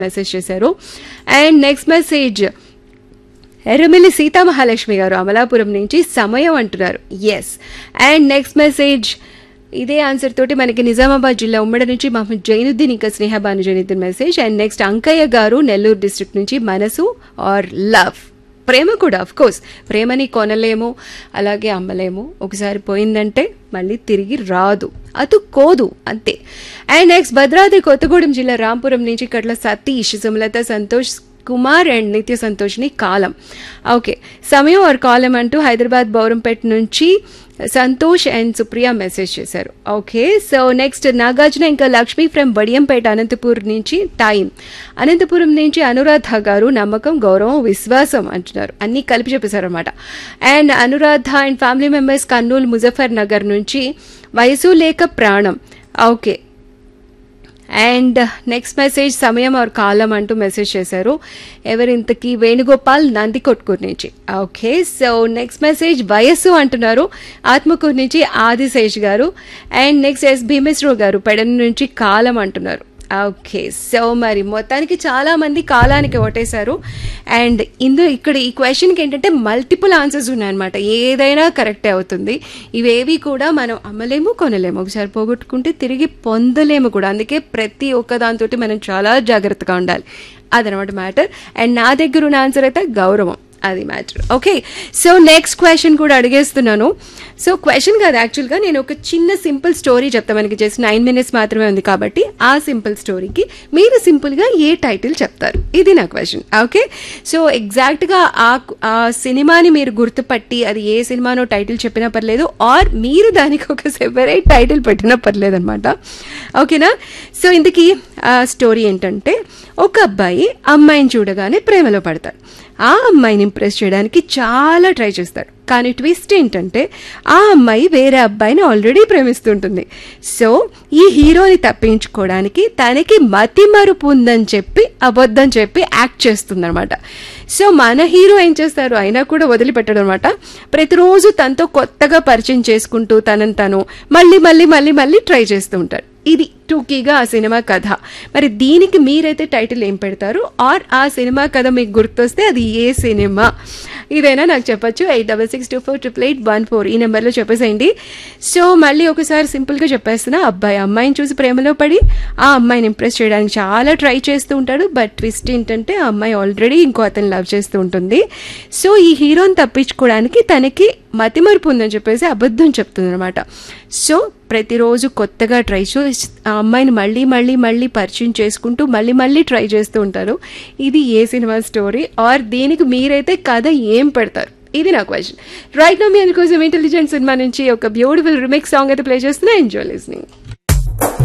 message చేశారు and next message Erramilli Seethamahalakshmi garu Amalapuram నుంచి సమయం అంటున్నారు ఎస్ అండ్ నెక్స్ట్ మెసేజ్ ఇదే ఆన్సర్ తోటి మనకి నిజామాబాద్ జిల్లా ఉమ్మడి నుంచి మహమ్మద్ జైనుద్దీన్ ఇంకా Sneha Bhanu Zainuddin message and next Ankaiah garu Nellore district నుంచి మనసు ఆర్ లవ్ ప్రేమ కూడా అఫ్ కోర్స్ ప్రేమని కొనలేము అలాగే అమ్మలేము ఒకసారి పోయిందంటే మళ్ళీ తిరిగి రాదు అతుక్కోదు అంతే అండ్ నెక్స్ట్ భద్రాద్రి కొత్తగూడెం జిల్లా రాంపురం నుంచి కట్ల సతీష్ సుమలత సంతోష్ కుమార్ అండ్ నిత్య సంతోష్ని కాలం ఓకే సమయం ఆర్ కాలం అంటూ హైదరాబాద్ బౌరంపేట నుంచి సంతోష్ అండ్ సుప్రియ మెసేజ్ చేశారు ఓకే సో నెక్స్ట్ నాగార్జున ఇంకా లక్ష్మి ఫ్రమ్ బడియంపేట అనంతపూర్ నుంచి టైం అనంతపురం నుంచి అనురాధ గారు నమ్మకం గౌరవం విశ్వాసం అంటున్నారు అన్నీ కలిపి చెప్పేశారు అనమాట and Anuradha and family members Kurnool Muzaffar Nagar నుంచి వయసు లేక ప్రాణం ఓకే అండ్ నెక్స్ట్ మెసేజ్ సమయం ఆర్ కాలం అంటూ మెసేజ్ చేశారు ఎవరింతకి వేణుగోపాల్ నంది కొట్కూరు నుంచి ఓకే సో నెక్స్ట్ మెసేజ్ వయస్సు అంటున్నారు ఆత్మకూరు నుంచి ఆదిశేష్ గారు అండ్ నెక్స్ట్ ఎస్ భీమేశ్వరరావు గారు పెడన నుంచి కాలం అంటున్నారు ఓకే సో మరి మొత్తానికి చాలా మంది కాలానికి ఓటేశారు అండ్ ఇందు ఇక్కడ ఈ క్వశ్చన్కి ఏంటంటే మల్టిపుల్ ఆన్సర్స్ ఉన్నాయన్నమాట ఏదైనా కరెక్టే అవుతుంది ఇవేవి కూడా మనం అమ్మలేము కొనలేము ఒకసారి పోగొట్టుకుంటే తిరిగి పొందలేము కూడా అందుకే ప్రతి ఒక్క దాంతో మనం చాలా జాగ్రత్తగా ఉండాలి అదనమాట మ్యాటర్ అండ్ నా దగ్గర ఉన్న ఆన్సర్ అయితే గౌరవం అది matter okay so next question కూడా అడిగేస్తున్నాను సో క్వశ్చన్ కాదు యాక్చువల్గా నేను ఒక చిన్న సింపుల్ స్టోరీ చెప్తా మనకి జస్ట్ నైన్ మినిట్స్ మాత్రమే ఉంది కాబట్టి ఆ సింపుల్ స్టోరీకి మీరు సింపుల్గా ఏ టైటిల్ చెప్తారు ఇది నా క్వశ్చన్ ఓకే సో ఎగ్జాక్ట్గా ఆ ఆ సినిమాని మీరు గుర్తుపట్టి అది ఏ సినిమానో టైటిల్ చెప్పినా పర్లేదు ఆర్ మీరు దానికి ఒక సెపరేట్ టైటిల్ పెట్టినా పర్లేదు అనమాట ఓకేనా సో ఇందుకీ ఆ స్టోరీ ఏంటంటే ఒక అబ్బాయి అమ్మాయిని చూడగానే ప్రేమలో పడతాడు ఆ అమ్మాయిని ఇంప్రెస్ చేయడానికి చాలా ట్రై చేస్తాడు కానీ ట్విస్ట్ ఏంటంటే ఆ అమ్మాయి వేరే అబ్బాయిని ఆల్రెడీ ప్రేమిస్తుంటుంది సో ఈ హీరోని తప్పించుకోవడానికి తనకి మతి మరుపు ఉందని చెప్పి అబద్ధం చెప్పి యాక్ట్ చేస్తుందన్నమాట సో మన హీరో ఏం చేస్తారు అయినా కూడా వదిలిపెట్టడం అనమాట ప్రతిరోజు తనతో కొత్తగా పరిచయం చేసుకుంటూ తనని తను మళ్ళీ మళ్ళీ మళ్ళీ మళ్ళీ ట్రై చేస్తూ ఉంటాడు ఇది టూకీగా ఆ సినిమా కథ మరి దీనికి మీరైతే టైటిల్ ఏం పెడతారు ఆర్ ఆ సినిమా కథ మీకు గుర్తొస్తే అది ఏ సినిమా ఇదైనా నాకు చెప్పొచ్చు eight double six two four triple eight one four ఈ నెంబర్లో చెప్పేసేయండి సో మళ్ళీ ఒకసారి సింపుల్గా చెప్పేస్తున్నా అబ్బాయి అమ్మాయిని చూసి ప్రేమలో పడి ఆ అమ్మాయిని ఇంప్రెస్ చేయడానికి చాలా ట్రై చేస్తూ ఉంటాడు బట్ ట్విస్ట్ ఏంటంటే ఆ అమ్మాయి ఆల్రెడీ ఇంకో అతను లవ్ చేస్తూ ఉంటుంది సో ఈ హీరోని తప్పించుకోవడానికి తనకి మతిమరుపు ఉందని చెప్పేసి అబద్ధం చెప్తుంది అనమాట సో ప్రతిరోజు కొత్తగా ట్రై చేసి ఆ అమ్మాయిని మళ్ళీ మళ్ళీ మళ్ళీ పరిచయం చేసుకుంటూ మళ్ళీ మళ్ళీ ట్రై చేస్తూ ఉంటారు ఇది ఏ సినిమా స్టోరీ ఆర్ దీనికి మీరైతే కథ ఏం పెడతారు ఇది నా క్వశ్చన్ రైట్ నా మీ అందుకోసం ఇంటెలిజెంట్ సినిమా నుంచి ఒక బ్యూటిఫుల్ రిమిక్స్ సాంగ్ అయితే ప్లే చేస్తున్నా ఎంజాయ్ లిస్నింగ్